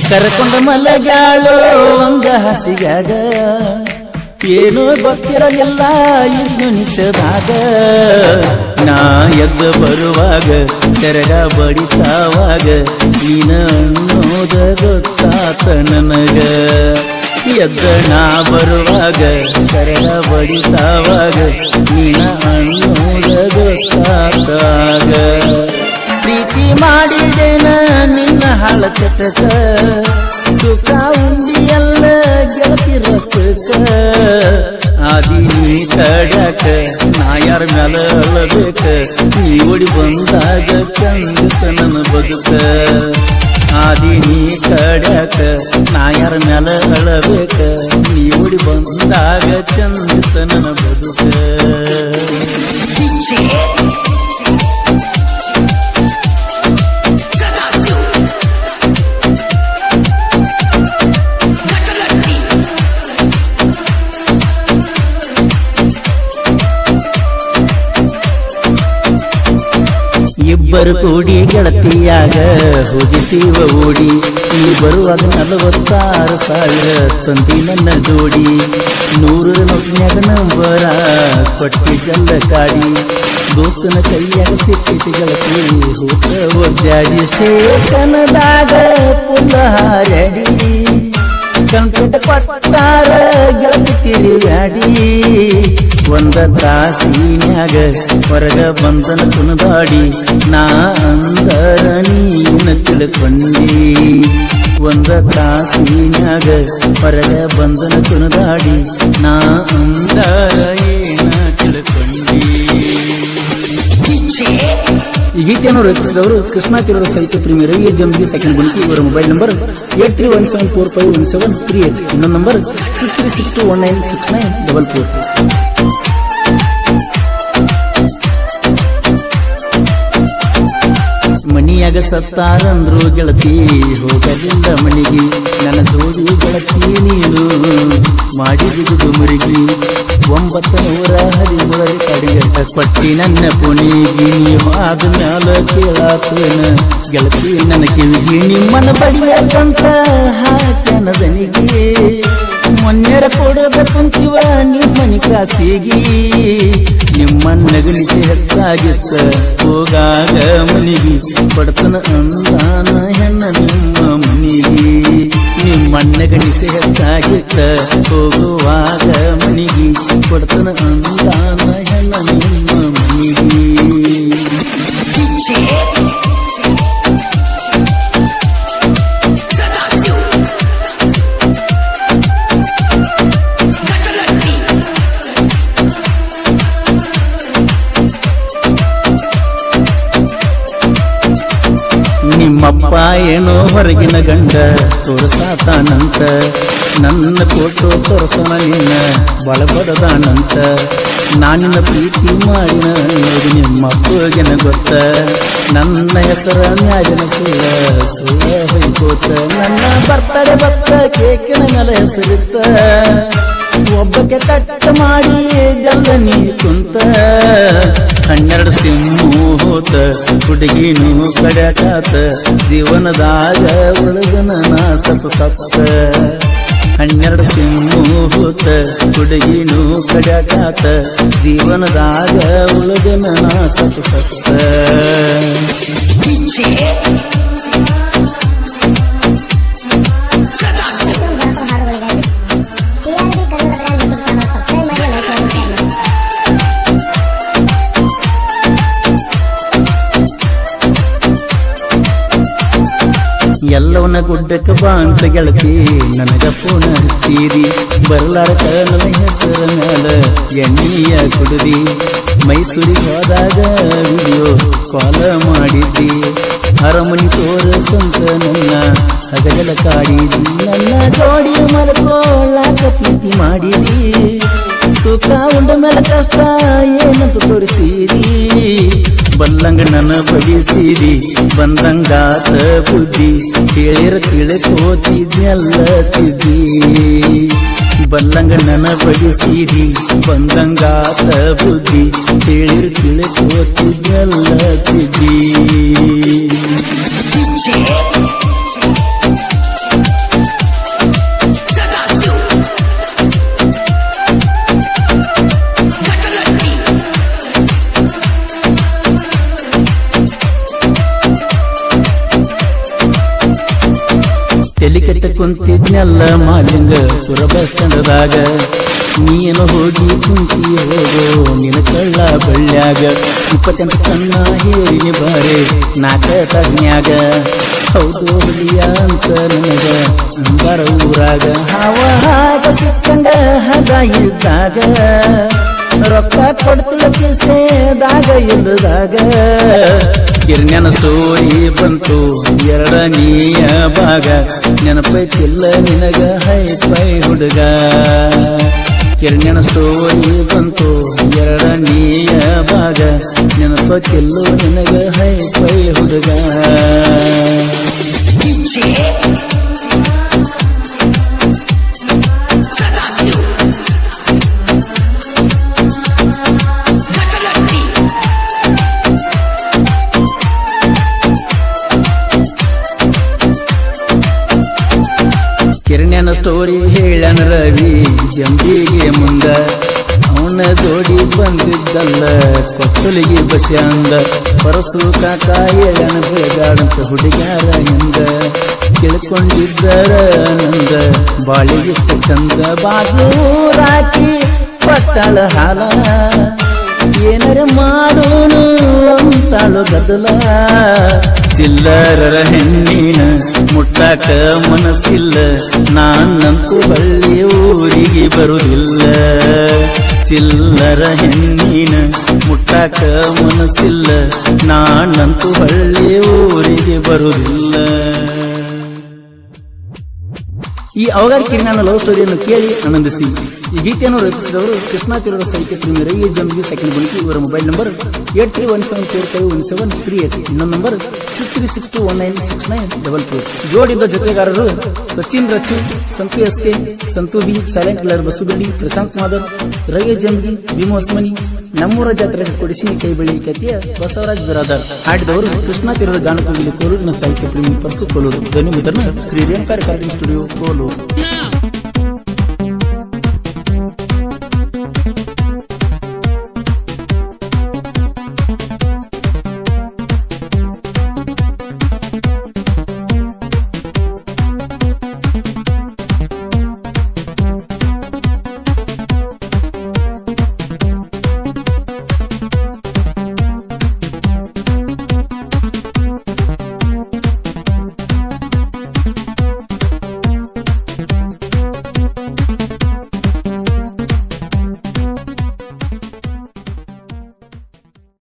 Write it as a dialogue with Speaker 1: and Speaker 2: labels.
Speaker 1: ಕರ್ಕೊಂಡ ಮಲಗ್ಯಾಳು ಒಂದ ಹಸಿಗಾಗ ಏನೋ ಗೊತ್ತಿರಲಿಲ್ಲ ಇನ್ನು ನಿಷದಾಗ ನಾ ಎದ್ದ ಬರುವಾಗ ಸೆರಗ ಬಡಿತಾವಾಗ ನೀನ ಅನ್ನೋದ ಗೊತ್ತಾತ ನನಗ ಎದ್ದ ನಾ ಬರುವಾಗ ಸೆರಗ ಬಡಿತಾವಾಗ ನೀನ ಅನ್ನೋದ ಗೊತ್ತಾತಾಗ ಪ್ರೀತಿ ಮಾಡಿದೇನ ನಿನ್ನ ಹಾಳ ಚಟಕ ಸುಖ ಉಂಡಿಯಲ್ಲ ಗೆಳತಿ ರೊಕ್ಕಕ ಆದಿ ನೀ ತಡಕ ನಾ ಯಾರ ಮ್ಯಾಲ ಅಳಬೇಕ ನೀ ಓಡಿ ಬಂದಾಗ ಚಂದಕ ನನ್ನ ಬದುಕ ಆದಿ ನೀ ತಡಕ ನಾ ಯಾರ ಮ್ಯಾಲ ಅಳಬೇಕ ನೀ ಓಡಿ ಬಂದಾಗ ಚಂದಕ ನನ್ನ ಬದುಕ
Speaker 2: DJ Sadashiv Nakalatti
Speaker 1: ಇಬ್ಬರು ಕೂಡಿ ಗೆಳತಿಯಾಗ ಹೋಗಿತೀವ ಓಡಿ ನೀ ಬರುವಾಗ ನಲವತ್ತಾರು ಸಾವಿರ ತಂದಿ ನನ್ನ ಜೋಡಿ ನೂರು ನೋಟಿನ್ಯಾಗ ನಂಬರ ಕೊಟ್ಟಿದ್ದಲ್ಲ ಕಾಡಿ ದೋಸ್ತನ ಕೈಯಾಗ ಸಿಕ್ಕಿತಿ ಗೆಳತಿ ಹೋತ ಒದ್ದಾಡಿ ಸ್ಟೇಷನ್ದಾಗ ಪುಲ್ಲ ಹಾರ್ಯಾಡಿ ಕಂಪ್ಯೂಟ ಕೊಟ್ಟಾರ ಗೆಳತಿ ತಿರುಗಾಡಿ ಒಂದ ತಾಸಿನ್ಯಾಗ ಹೊರಗ ಬಂದನ ಕುಣದಾಡಿ ನಾ ಅಂದರ ನೀನ ತಿಳ್ಕೊಂಡಿ ಒಂದ ತಾಸಿನ್ಯಾಗ ಹೊರಗ ಬಂದನ ಕುಣದಾಡಿ ನಾ ಅಂದರ ಏನ ತಿಳ್ಕೊಂಡಿ
Speaker 2: DJ
Speaker 1: ಈ ಗೀತೆಯನ್ನು ರಚಿಸಿದವರು ಕೃಷ್ಣ ತೀರದ ಸಾಹಿತ್ಯ ಪ್ರೇಮಿ ರವಿ ಜಂಬಿ ಸೆಕೆಂಡ್ ಬುಣಿಕಿ ಇವರ mobile number eight three one seven four five one seven three eight ಇನ್ನೊಂದು number six three six two one nine six nine double four ಮನಿಯಾಗ ಸತ್ತಾರಂದ್ರು ಗೆಳತಿ ಹೋಗಲಿಲ್ಲ ಮನಿಗೆ ನನ್ನ ಜೋಡಿ ಗೆಳತಿ ನೀನು ಮಾಡಿದುದು ಮುರುಗಿ ಒಂಬತ್ತು ನೂರ ಹದಿಮೂರರ ಕಡಿಗಟ್ಟ ಕೊಟ್ಟಿ ನನ್ನ ಪುಣಿಗಿ ನೀವು ಆದ ಮ್ಯಾಲ ಕೇಳಾತನ ಗೆಳತಿ ನನ್ನ ಕಿವಿಗಿ ನಿಮ್ಮನ್ನ ಬಡಿಯಕ್ಕಂತ ಹಾಕನದನಿಗೆ ಮೊನ್ನೆರ ಕೊಡದ ಕುಂತಿವ ನಿಮ್ಮನಿ ಕಾಸಿಗಿ ನಿಮ್ಮನ್ನ ಗಣಿಸಿ ಹೆಚ್ಚಾಗಿತ್ತ ಹೋಗಾಗ ಮನಿಗಿ ಪಡ್ತನ ಅಂದಾನ ಹೆಣ್ಣ ನಿಮ್ಮ ಮನಿಗಿ ನಿಮ್ಮನ್ನ ಗಣಿಸಿ ಹೆಚ್ಚಾಗಿತ್ತ ಹೋಗುವಾಗ ಮನಿಗಿ ಪಡ್ತನ ಅಂದಾನ ಹೆಣ್ಣ ನಿಮ್ಮ ಮನಿಗಿ
Speaker 2: DJ Sadashiv Nakalatti
Speaker 1: ನಿಮ್ಮಪ್ಪ ಏನೋ ಹೊರಗಿನ ಗಂಡ ತೋರಸಾತಾನಂತ ನನ್ನ ಫೋಟೋ ತೋರ್ಸನ ನಿನ್ನ ಬಳಬಡದಾನಂತ ನಾನಿನ್ನ ಪ್ರೀತಿ ಮಾಡಿನ ಅನ್ನೋದು ನಿಮ್ಮಪ್ಪಗೆನ ಗೊತ್ತ ನನ್ನ ಹೆಸರ ಮ್ಯಾಲಿನ ಸುಳ್ಳ ಸುಳ್ಳ ಹೊಯ್ಕೋತ ನನ್ನ ಬರ್ತಡೆ ಬತ್ತ ಕೇಕಿನ ಮೇಲೆ ಹೆಸರಿತ್ತ ಒಬ್ಬಕ್ಕೆ ಕಟ್ಟ ಮಾಡಿ ಗಲ್ಲ ನೀ ಕುಂತ ಹನ್ನೆರಡು ಸಿಮ್ಮು ಹೋತ ಹುಡುಗಿನೂ ಕಡ್ಯಾಕಾತ ಜೀವನದಾಗ ಉಳಿದನ ನಾ ಸತ ಸತ್ತ ಹನ್ನೆರಡು ಸಿಮ್ಮು ಹೋತ ಹುಡುಗಿನೂ ಕಡ್ಯಾಕಾತ ಜೀವನದಾಗ ಉಳಿದನ ನಾ ಸತ ಸತ್ತ
Speaker 2: DJ Sadashiv
Speaker 3: TRB Kannada YouTube channel subscribe ಮಾಡಿ ಲೈಕ್ ಮಾಡಿ ಶೇರ್ ಮಾಡಿ
Speaker 1: ಎಲ್ಲವನ್ನ ಗುಡ್ಡಕ್ಕೆ ಬಾ ಅಂತ ಗೆಳತಿ ನನಗ ಫೋನ ಹಚ್ಚಿರಿ ಬರ್ಲಾರ್ಕ ನನ್ನ ಹೆಸರ ಮ್ಯಾಲ ಎಣ್ಣೆಯ ಕುಡಿದಿ ಮೈಸೂರಿಗೆ ಹೋದಾಗ ವಿಡಿಯೋ ಕಾಲ ಮಾಡಿದ್ದಿ ಅರಮನಿ ತೋರಸಂತ ನನ್ನ ಹಗಲ ಕಾಡಿದಿ ನನ್ನ ಜೋಡಿ ಮಲ್ಕೊಳ್ಳಾಕ ಪ್ರೀತಿ ಮಾಡಿದಿ ಸುಖ ಉಂಡ ಮೇಲೆ ಕಷ್ಟ ಏನಂತ ತೋರಿಸಿದಿ ಬಲ್ಲಂಗ ನನ್ನ ಬಡಿಸಿದಿ ಬಂದಂಗಾತ ಬುದ್ಧಿ ಹೇಳಿರ ತಿಳ್ಕೋತಿದ್ನೆಲ್ಲ ತಿದ್ದಿ ಬಲ್ಲಂಗ ನನ್ನ ಬಡಿಸಿದಿ ಬಂದಂಗಾತ ಬುದ್ಧಿ ಹೇಳಿರ ತಿಳ್ಕೋತಿದ್ನೆಲ್ಲ ತಿದ್ದಿ
Speaker 2: DJ
Speaker 1: ತಲೆ ಕೆಟ್ಟ ಕುಂತಿದ್ನೆಲ್ಲ ಮಾಲಿಂಗ ಪುರ ಬಸ್ ಸ್ಟ್ಯಾಂಡದಾಗ ನೀನು ಹೋಗಿ ಕುಂತಿ ಹೋಗೋ ನಿನ ಕಳ್ಳ ಬಳ್ಳ್ಯಾಗ ಇಪ್ಪತ್ತೆಂಟು ಕಣ್ಣ ಹೇರಿನಿ ಬಾರೆ ನಾಕ ತಜ್ಞಾಗ ಹೌದು ಹುಲಿಯ ಅಂತ ನನಗ ಅಂಬರ ಊರಾಗ ಹಾವ ಹಾಗ ಸಿಕ್ಕಂಗ ಹದ ಇದ್ದಾಗ ರೊಕ್ಕ ಕೊಡ್ತಿಲ್ಲ ಕಿಸೆದಾಗ ಇಲ್ಲದಾಗ ಕಿರ್ನ್ಯನ ಸ್ಟೋರಿ ಬಂತು ಎರಡನೆಯ ಭಾಗ ನೆನಪೈತಿಲ್ಲ ನಿನಗ ಹೈ ಪೈ ಹುಡುಗ ಕಿರ್ನ್ಯನ ಸ್ಟೋರಿ ಬಂತು ಎರಡನೆಯ ಭಾಗ ನೆನಪಕ್ಕೆಲ್ಲೋ ನಿನಗ ಹೈ ಪೈ ಹುಡುಗ
Speaker 2: DJ Sadasio Nakalati
Speaker 1: ಕಿರಣ್ಯನ ಸ್ಟೋರಿ ಹೇಳನ ರವಿ ಜಂಬಿಗೆ ಮುಂದ ಅವನ ಜೋಡಿ ಬಂದಿದ್ದಲ್ಲ ಕೊತ್ತಲಿಗೆ ಬಸ್ಯಾಂದ ಪರಸು ಕಾಕ ಹೇಳನ ಬೇಗಾಡಂತ ಹುಡುಗ್ಯಾರ ಎಂದ ತಿಳ್ಕೊಂಡಿದ್ದರ ನಂದ ಬಾಳಿಗಿಷ್ಟ ಚಂದ ಬಾಜು ರಾಕಿ ಪಟ್ಟಳ ಹಾಲ ಏನರ ಮಾಡೋನು ಅಂತಾಳು ಗದಲ ಚಿಲ್ಲರರ ಹೆಣ್ಣಿನ ಮುಟ್ಟಾಕ ಮನಸ್ಸಿಲ್ಲ ನಾನಂತೂ ಹಳ್ಳಿ ಊರಿಗೆ ಬರುವುದಿಲ್ಲ ಚಿಲ್ಲರ ಹೆಣ್ಣಿನ ಮುಟ್ಟಾಕ ಮನಸ್ಸಿಲ್ಲ ನಾನಂತೂ ಹಳ್ಳಿ ಊರಿಗೆ ಬರುವುದಿಲ್ಲ ಈ ಅವಗಾರ ಕಿರಿನಾನ ಲವ್ ಸ್ಟೋರಿಯನ್ನು ಕೇಳಿ ಆನಂದಿಸಿ ಈ ಗೀತೆಯನ್ನು ರಚಿಸಿದವರು ಕೃಷ್ಣಾ ತೀರದ ಸಾಹಿತ್ಯ ಪ್ರೇಮಿ ರವಿ ಜಂಬಿ ಸೆಕೆಂಡ್ ಬುಣಿಕಿ ಇವರ mobile number eight three one seven four five one seven three eight ಇನ್ನೊಂದು number six three six two one nine six nine double four ಜೋಡಿದ ಜೊತೆಗಾರರು Sachin Rachu Santhu S K Santhu B silent killer Basubelli Prashanth Madhav Ravi Jambi Bheemu Hosmani ನಮ್ಮೂರ ಜಾತ್ರೆ ಕೊಡಿಸಿ ಕೈ ಬೆಳಿ ಖ್ಯಾತಿಯ ಬಸವರಾಜ್ ಬಿರಾದರ್ ಹಾಡಿದವರು ಕೃಷ್ಣಾ ತೀರದ ಗಾನಕವಿಲಿ ಕೋಲೂರಿನ ಸಾಹಿತ್ಯ ಪ್ರೇಮಿ ಪರ್ಸು ಕೋಲೂರು ಧ್ವನಿ ಮುದ್ರಣ ಶ್ರೀ ರೇಣುಕಾರ ರೆಕಾರ್ಡಿಂಗ್ ಸ್ಟುಡಿಯೋ ಕೋಲೂರು